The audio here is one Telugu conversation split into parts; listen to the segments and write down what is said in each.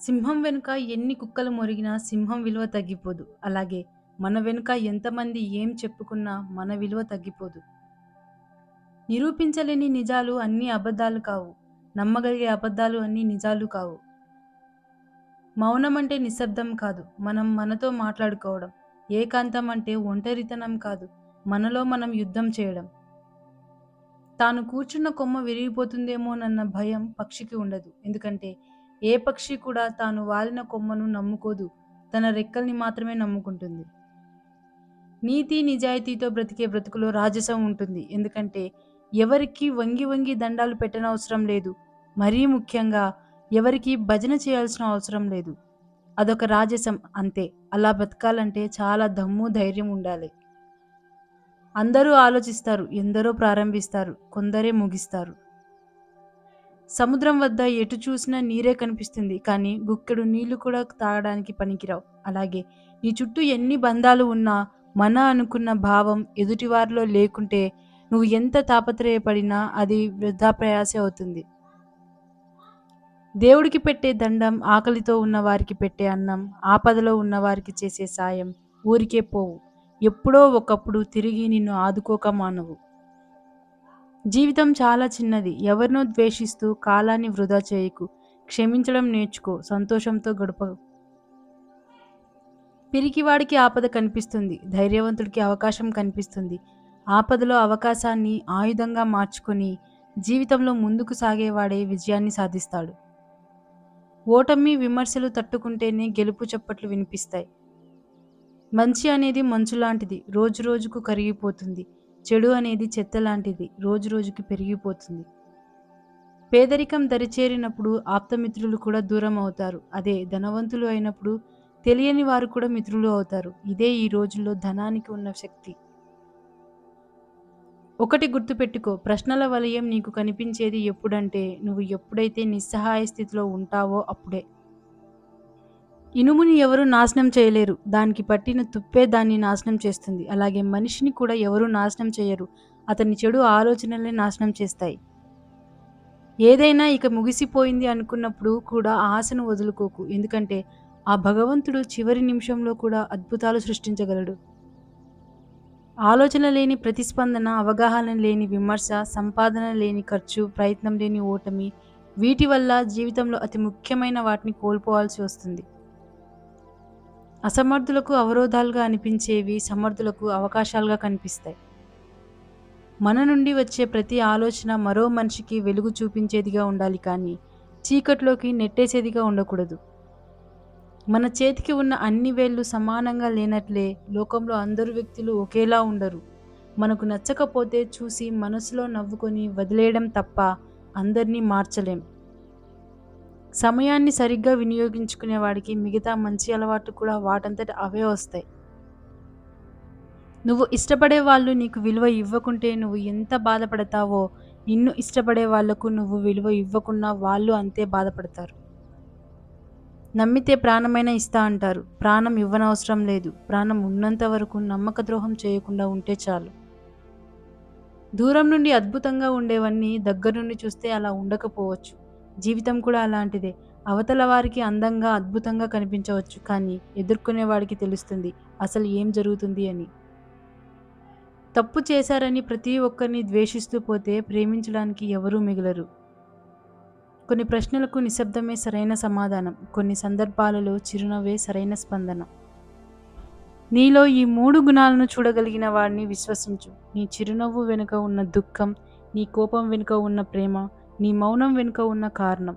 సింహం వెనుక ఎన్ని కుక్కలు మొరిగినా సింహం విలువ తగ్గిపోదు. అలాగే మన వెనుక ఎంతమంది ఏం చెప్పుకున్నా మన విలువ తగ్గిపోదు. నిరూపించలేని నిజాలు అన్నీ అబద్ధాలు కావు. నమ్మగలిగే అబద్ధాలు అన్నీ నిజాలు కావు. మౌనం అంటే నిశ్శబ్దం కాదు. మనం మనతో మాట్లాడుకోవడం. ఏకాంతం అంటే ఒంటరితనం కాదు. మనలో మనం యుద్ధం చేయడం. తాను కూర్చున్న కొమ్మ విరిగిపోతుందేమోనన్న భయం పక్షికి ఉండదు. ఎందుకంటే ఏ పక్షి కూడా తాను వాలిన కొమ్మను నమ్ముకోదు. తన రెక్కల్ని మాత్రమే నమ్ముకుంటుంది. నీతి, నిజాయితీతో బ్రతికే బ్రతుకులో రాజసం ఉంటుంది. ఎందుకంటే ఎవరికీ వంగి వంగి దండాలు పెట్టనవసరం లేదు. మరీ ముఖ్యంగా ఎవరికీ భజన చేయాల్సిన అవసరం లేదు. అదొక రాజసం అంతే. అలా బతకాలంటే చాలా దమ్ము, ధైర్యం ఉండాలి. అందరూ ఆలోచిస్తారు. ఎందరో ప్రారంభిస్తారు. కొందరే ముగిస్తారు. సముద్రం వద్ద ఎటు చూసినా నీరే కనిపిస్తుంది. కానీ గుక్కెడు నీళ్లు కూడా తాగడానికి పనికిరావు. అలాగే నీ చుట్టూ ఎన్ని బంధాలు ఉన్నా మన అనుకున్న భావం ఎదుటివారిలో లేకుంటే నువ్వు ఎంత తాపత్రయపడినా అది వృథా ప్రయాసే అవుతుంది. దేవుడికి పెట్టే దండం, ఆకలితో ఉన్నవారికి పెట్టే అన్నం, ఆపదలో ఉన్నవారికి చేసే సాయం ఊరికే పోవు. ఎప్పుడో ఒకప్పుడు తిరిగి నిన్ను ఆదుకోక మానవు. జీవితం చాలా చిన్నది. ఎవరినో ద్వేషిస్తూ కాలాన్ని వృథా చేయకు. క్షమించడం నేర్చుకో. సంతోషంతో గడుపు. పిరికివాడికి ఆపద కనిపిస్తుంది. ధైర్యవంతుడికి అవకాశం కనిపిస్తుంది. ఆపదలో అవకాశాన్ని ఆయుధంగా మార్చుకొని జీవితంలో ముందుకు సాగేవాడే విజయాన్ని సాధిస్తాడు. ఓటమి, విమర్శలు తట్టుకుంటేనే గెలుపు చప్పట్లు వినిపిస్తాయి. మంచి అనేది మంచులాంటిది. రోజురోజుకు కరిగిపోతుంది. చెడు అనేది చెత్తలాంటిది. రోజురోజుకి పెరిగిపోతుంది. పేదరికం దరిచేరినప్పుడు ఆప్తమిత్రులు కూడా దూరం అవుతారు. అదే ధనవంతులు అయినప్పుడు తెలియని వారు కూడా మిత్రులు అవుతారు. ఇదే ఈ రోజుల్లో ధనానికి ఉన్న శక్తి. ఒకటి గుర్తుపెట్టుకో ప్రశ్నల వలయం నీకు కనిపించేది ఎప్పుడంటే నువ్వు ఎప్పుడైతే నిస్సహాయ స్థితిలో ఉంటావో అప్పుడే. ఇనుముని ఎవరూ నాశనం చేయలేరు. దానికి పట్టిన తుప్పే దాన్ని నాశనం చేస్తుంది. అలాగే మనిషిని కూడా ఎవరూ నాశనం చేయరు. అతని చెడు ఆలోచనలే నాశనం చేస్తాయి. ఏదైనా ఇక ముగిసిపోయింది అనుకున్నప్పుడు కూడా ఆశను వదులుకోకు. ఎందుకంటే ఆ భగవంతుడు చివరి నిమిషంలో కూడా అద్భుతాలు సృష్టించగలడు. ఆలోచన లేని ప్రతిస్పందన, అవగాహన లేని విమర్శ, సంపాదన లేని ఖర్చు, ప్రయత్నం లేని ఓటమి వీటి వల్ల జీవితంలో అతి ముఖ్యమైన వాటిని కోల్పోవాల్సి వస్తుంది. అసమర్థులకు అవరోధాలుగా అనిపించేవి సమర్థులకు అవకాశాలుగా కనిపిస్తాయి. మన నుండి వచ్చే ప్రతి ఆలోచన మరో మనిషికి వెలుగు చూపించేదిగా ఉండాలి కానీ చీకట్లోకి నెట్టేసేదిగా ఉండకూడదు. మన చేతికి ఉన్న అన్ని వేళ్లు సమానంగా లేనట్లే లోకంలో అందరు వ్యక్తులు ఒకేలా ఉండరు. మనకు నచ్చకపోతే చూసి మనసులో నవ్వుకొని వదిలేయడం తప్ప అందర్నీ మార్చలేం. సమయాన్ని సరిగ్గా వినియోగించుకునేవాడికి మిగతా మంచి అలవాట్లు కూడా వాటంతట అవే వస్తాయి. నువ్వు ఇష్టపడే వాళ్ళు నీకు విలువ ఇవ్వకుంటే నువ్వు ఎంత బాధపడతావో నిన్ను ఇష్టపడే వాళ్లకు నువ్వు విలువ ఇవ్వకున్నా వాళ్ళు అంతే బాధపడతారు. నమ్మితే ప్రాణమైనా ఇస్తా అంటారు. ప్రాణం ఇవ్వనవసరం లేదు. ప్రాణం ఉన్నంత వరకు నమ్మక ద్రోహం చేయకుండా ఉంటే చాలు. దూరం నుండి అద్భుతంగా ఉండేవన్నీ దగ్గర్నుండి చూస్తే అలా ఉండకపోవచ్చు. జీవితం కూడా అలాంటిదే. అవతల వారికి అందంగా, అద్భుతంగా కనిపించవచ్చు. కానీ ఎదుర్కొనేవాడికి తెలుస్తుంది అసలు ఏం జరుగుతుంది అని. తప్పు చేశారని ప్రతి ఒక్కర్నీ ద్వేషిస్తూ పోతే ప్రేమించడానికి ఎవరూ మిగలరు. కొన్ని ప్రశ్నలకు నిశ్శబ్దమే సరైన సమాధానం. కొన్ని సందర్భాలలో చిరునవ్వే సరైన స్పందన. నీలో ఈ మూడు గుణాలను చూడగలిగిన వాడిని విశ్వసించు. నీ చిరునవ్వు వెనుక ఉన్న దుఃఖం, నీ కోపం వెనుక ఉన్న ప్రేమ, నీ మౌనం వెనుక ఉన్న కారణం.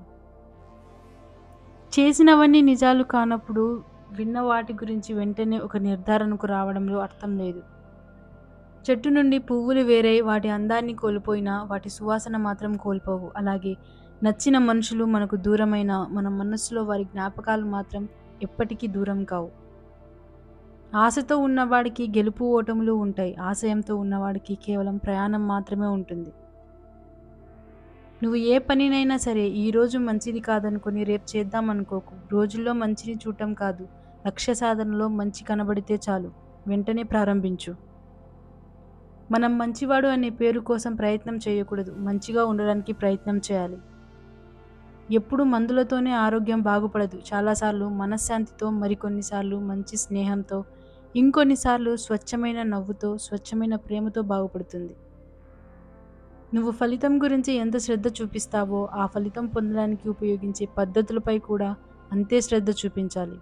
చేసినవన్నీ నిజాలు కానప్పుడు విన్న వాటి గురించి వెంటనే ఒక నిర్ధారణకు రావడంలో అర్థం లేదు. చెట్టు నుండి పువ్వులు వేరై వాటి అందాన్ని కోల్పోయినా వాటి సువాసన మాత్రం కోల్పోవు. అలాగే నచ్చిన మనుషులు మనకు దూరమైనా మన మనస్సులో వారి జ్ఞాపకాలు మాత్రం ఎప్పటికీ దూరం కావు. ఆశతో ఉన్నవాడికి గెలుపు ఓటములు ఉంటాయి. ఆశయంతో ఉన్నవాడికి కేవలం ప్రయాణం మాత్రమే ఉంటుంది. నువ్వు ఏ పనినైనా సరే ఈరోజు మంచిది కాదనుకొని రేపు చేద్దామనుకోకు. రోజుల్లో మంచిని చూడటం కాదు లక్ష్య సాధనలో మంచి కనబడితే చాలు వెంటనే ప్రారంభించు. మనం మంచివాడు అనే పేరు కోసం ప్రయత్నం చేయకూడదు. మంచిగా ఉండడానికి ప్రయత్నం చేయాలి. ఎప్పుడు మందులతోనే ఆరోగ్యం బాగుపడదు చాలాసార్లు మనశ్శాంతితో మరికొన్నిసార్లు మంచి స్నేహంతో ఇంకొన్నిసార్లు స్వచ్ఛమైన నవ్వుతో స్వచ్ఛమైన ప్రేమతో బాగుపడుతుంది నువ్వు ఫలితం గురించి ఎంత శ్రద్ధ చూపిస్తావో ఆ ఫలితం పొందడానికి ఉపయోగించే పద్ధతులపై కూడా అంతే శ్రద్ధ చూపించాలి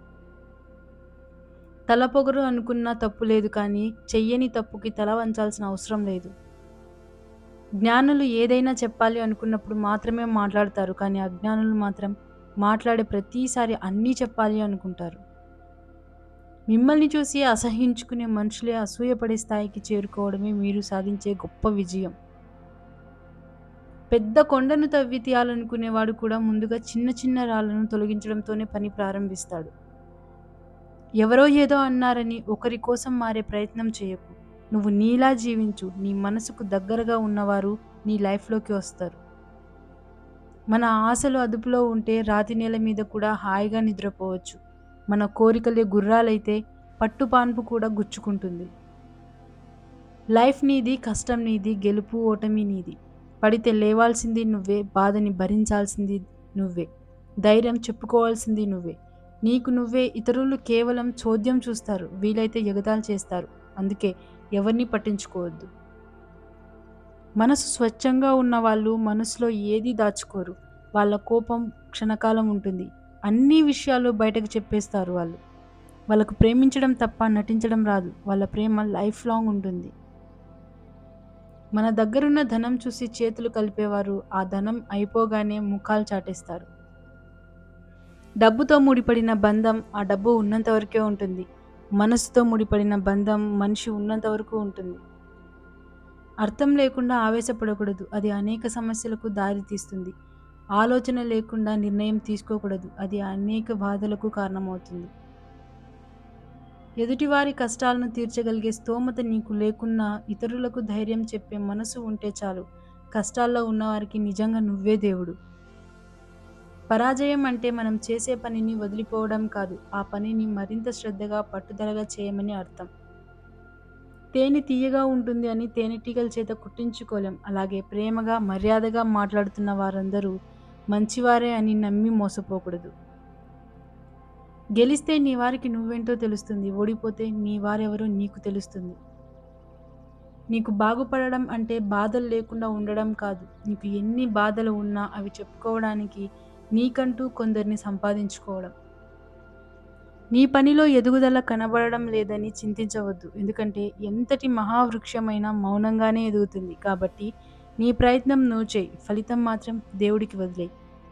తల పొగరు అనుకున్నా తప్పు లేదు కానీ చెయ్యని తప్పుకి తల వంచాల్సిన అవసరం లేదు జ్ఞానులు ఏదైనా చెప్పాలి అనుకున్నప్పుడు మాత్రమే మాట్లాడతారు కానీ అజ్ఞానులు మాత్రం మాట్లాడే ప్రతిసారి అన్నీ చెప్పాలి అనుకుంటారు మిమ్మల్ని చూసి అసహించుకునే మనుషులే అసూయపడే స్థాయికి చేరుకోవడమే మీరు సాధించే గొప్ప విజయం పెద్ద కొండను తవ్వి తీయాలనుకునేవాడు కూడా ముందుగా చిన్న చిన్న రాళ్లను తొలగించడంతోనే పని ప్రారంభిస్తాడు ఎవరో ఏదో అన్నారని ఒకరి కోసం మారే ప్రయత్నం చేయకు నువ్వు నీలా జీవించు నీ మనసుకు దగ్గరగా ఉన్నవారు నీ లైఫ్లోకి వస్తారు మన ఆశలు అదుపులో ఉంటే రాతి నేల మీద కూడా హాయిగా నిద్రపోవచ్చు మన కోరికలే గుర్రాలైతే పట్టుపాన్పు కూడా గుచ్చుకుంటుంది లైఫ్ నీది కష్టం నీది గెలుపు ఓటమి నీది పడితే లేవాల్సింది నువ్వే బాధని భరించాల్సింది నువ్వే ధైర్యం చెప్పుకోవాల్సింది నువ్వే నీకు నువ్వే ఇతరులు కేవలం చోద్యం చూస్తారు వీలైతే ఎగతాలు చేస్తారు అందుకే ఎవరిని పట్టించుకోవద్దు మనసు స్వచ్ఛంగా ఉన్న వాళ్ళు మనసులో ఏది దాచుకోరు వాళ్ళ కోపం క్షణకాలం ఉంటుంది అన్ని విషయాలు బయటకు చెప్పేస్తారు వాళ్ళు వాళ్ళకు ప్రేమించడం తప్ప నటించడం రాదు వాళ్ళ ప్రేమ లైఫ్ లాంగ్ ఉంటుంది మన దగ్గరున్న ధనం చూసి చేతులు కలిపేవారు ఆ ధనం అయిపోగానే ముఖాలు చాటేస్తారు డబ్బుతో ముడిపడిన బంధం ఆ డబ్బు ఉన్నంత వరకే ఉంటుంది మనసుతో ముడిపడిన బంధం మనిషి ఉన్నంత వరకు ఉంటుంది అర్థం లేకుండా ఆవేశపడకూడదు అది అనేక సమస్యలకు దారి తీస్తుంది ఆలోచన లేకుండా నిర్ణయం తీసుకోకూడదు అది అనేక బాధలకు కారణమవుతుంది ఎదుటివారి కష్టాలను తీర్చగలిగే స్తోమత నీకు లేకున్నా ఇతరులకు ధైర్యం చెప్పే మనసు ఉంటే చాలు కష్టాల్లో ఉన్నవారికి నిజంగా నువ్వే దేవుడు పరాజయం అంటే మనం చేసే పనిని వదిలిపోవడం కాదు ఆ పనిని మరింత శ్రద్ధగా పట్టుదలగా చేయమని అర్థం తేనె తీయగా ఉంటుంది అని తేనెటీగల చేత కుట్టించుకోలేం అలాగే ప్రేమగా మర్యాదగా మాట్లాడుతున్న వారందరూ మంచివారే అని నమ్మి మోసపోకూడదు గెలిస్తే నీ వారికి నువ్వేంటో తెలుస్తుంది ఓడిపోతే నీ వారెవరో నీకు తెలుస్తుంది నీకు బాగుపడడం అంటే బాధలు లేకుండా ఉండడం కాదు నీకు ఎన్ని బాధలు ఉన్నా అవి చెప్పుకోవడానికి నీకంటూ కొందరిని సంపాదించుకోవడం నీ పనిలో ఎదుగుదల కనబడడం లేదని చింతించవద్దు ఎందుకంటే ఎంతటి మహావృక్షమైనా మౌనంగానే ఎదుగుతుంది కాబట్టి నీ ప్రయత్నం నువ్వు చేయి ఫలితం మాత్రం దేవుడికి వదిలేయి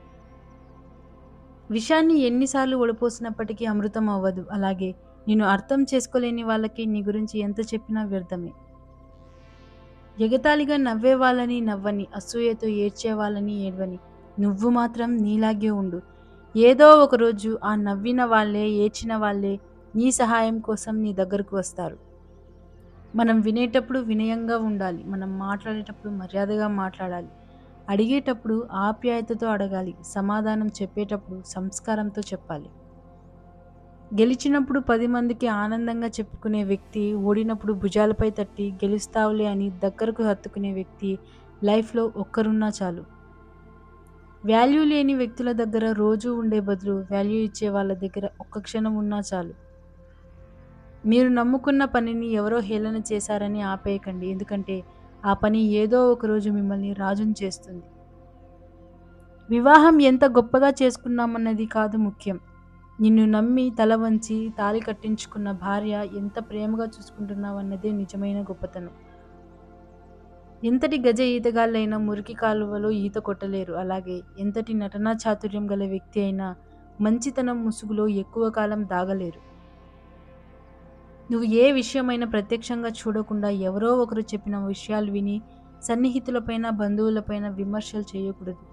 విషాన్ని ఎన్నిసార్లు ఒడిపోసినప్పటికీ అమృతం అవ్వదు అలాగే నేను అర్థం చేసుకోలేని వాళ్ళకి నీ గురించి ఎంత చెప్పినా వ్యర్థమే ఎగతాళిగా నవ్వే వాళ్ళని నవ్వని అసూయతో ఏడ్చే వాళ్ళని ఏడ్వని నువ్వు మాత్రం నీలాగే ఉండు ఏదో ఒకరోజు ఆ నవ్విన వాళ్ళే ఏడ్చిన వాళ్ళే నీ సహాయం కోసం నీ దగ్గరకు వస్తారు మనం వినేటప్పుడు వినయంగా ఉండాలి మనం మాట్లాడేటప్పుడు మర్యాదగా మాట్లాడాలి అడిగేటప్పుడు ఆప్యాయతతో అడగాలి సమాధానం చెప్పేటప్పుడు సంస్కారంతో చెప్పాలి గెలిచినప్పుడు పది మందికి ఆనందంగా చెప్పుకునే వ్యక్తి ఓడినప్పుడు భుజాలపై తట్టి గెలుస్తావులే అని దగ్గరకు హత్తుకునే వ్యక్తి లైఫ్లో ఒక్కరున్నా చాలు వాల్యూ లేని వ్యక్తుల దగ్గర రోజు ఉండే బదులు వాల్యూ ఇచ్చే వాళ్ళ దగ్గర ఒక్క క్షణం ఉన్నా చాలు మీరు నమ్ముకున్న పనిని ఎవరో హేళన చేశారని ఆపేయకండి ఎందుకంటే ఆ పని ఏదో ఒకరోజు మిమ్మల్ని రాజుని చేస్తుంది వివాహం ఎంత గొప్పగా చేసుకున్నామన్నది కాదు ముఖ్యం నిన్ను నమ్మి తల వంచి తాలి కట్టించుకున్న భార్య ఎంత ప్రేమగా చూసుకుంటున్నావన్నదే నిజమైన గొప్పతనం ఎంతటి గజ ఈతగాళ్ళైనా మురికి కాలువలో ఈత కొట్టలేరు అలాగే ఎంతటి నటనా చాతుర్యం గల వ్యక్తి అయినా మంచితనం ముసుగులో ఎక్కువ కాలం దాగలేరు నువ్వు ఏ విషయమైనా ప్రత్యక్షంగా చూడకుండా ఎవరో ఒకరు చెప్పిన విషయాలు విని సన్నిహితులపైన బంధువులపైన విమర్శలు చేయకూడదు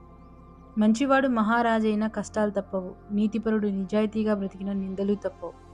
మంచివాడు మహారాజైన కష్టాలు తప్పవు నీతిపరుడు నిజాయితీగా బ్రతికిన నిందలు తప్పవు